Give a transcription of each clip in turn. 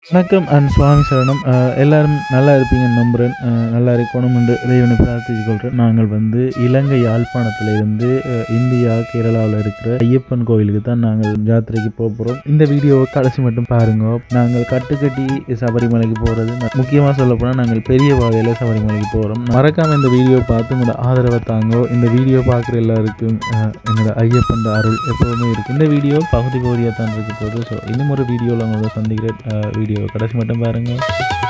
வணக்கம் அண்ட் சுவாமி சரணம் அஹ், எல்லாரும் நல்லா இருப்பீங்கன்னு நம்புகிறேன் அஹ், நல்லா இருக்கணும் என்று இறைவனை பிரார்த்தித்துக் கொள்கிறேன் நாங்கள் வந்து இலங்கை யாழ்ப்பாணத்தில் இருந்து அஹ், இந்தியா கேரளாவில் இருக்கிற ஐயப்பன் கோவிலுக்கு தான் நாங்கள் ஜாத்திரைக்கு போக போகிறோம் இந்த வீடியோவை கடைசி மட்டும் பாருங்க நாங்கள் கட்டுக்கட்டி சபரிமலைக்கு போகிறது முக்கியமாக சொல்ல போனால் நாங்கள் பெரிய பாதையில் சபரிமலைக்கு போகிறோம் மறக்காமல் இந்த வீடியோ பார்த்து உங்களோட ஆதரவை தாங்கோ இந்த வீடியோ பார்க்குற எல்லாருக்கும் அஹ், என்னோட ஐயப்பன் அருள் எப்போதுமே இருக்குது இந்த வீடியோ பகுதி பகுதியாக தான் இருக்க போகுது ஸோ இன்னும் ஒரு வீடியோவில் உங்களை சந்திக்கிறேன் அஹ், வீடியோ கடைசி மட்டும் பாருங்கள்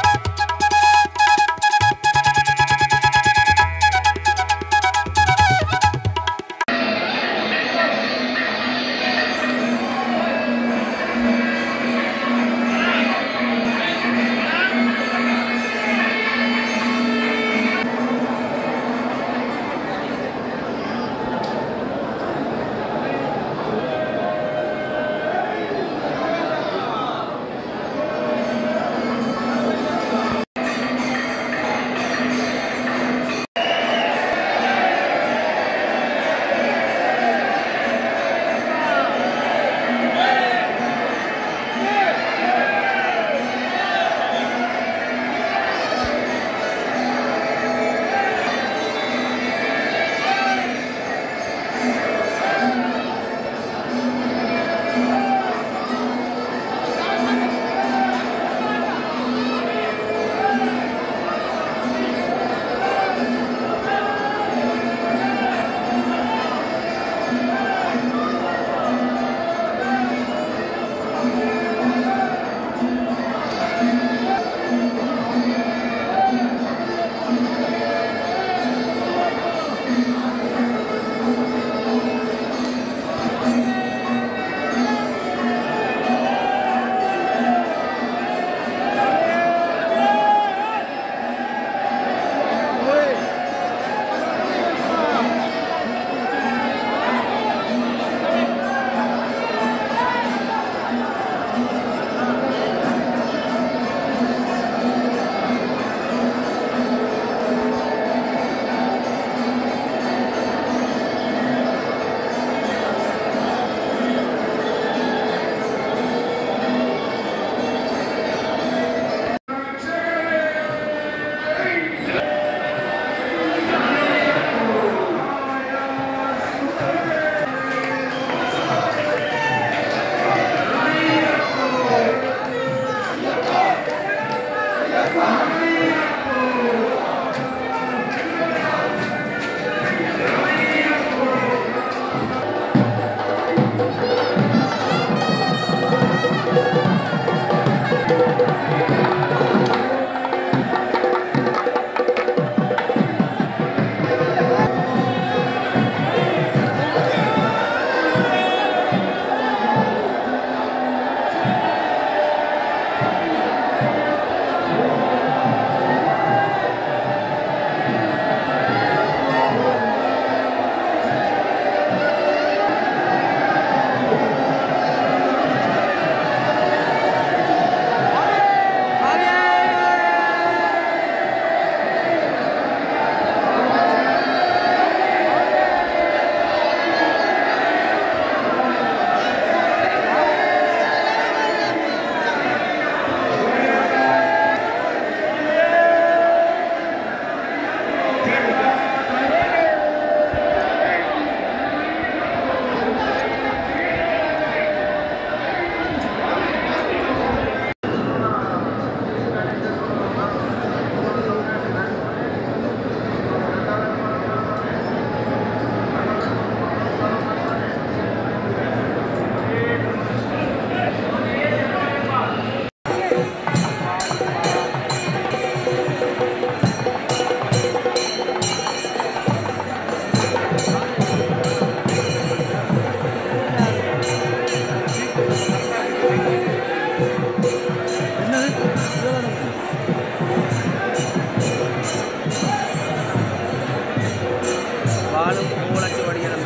வாழும் மூலச்சு வடிகிறந்த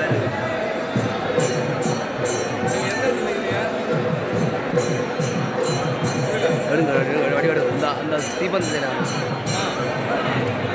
எடுங்க எடுங்க, வடி வடி அந்த அந்த தீபந்தத்தை நான்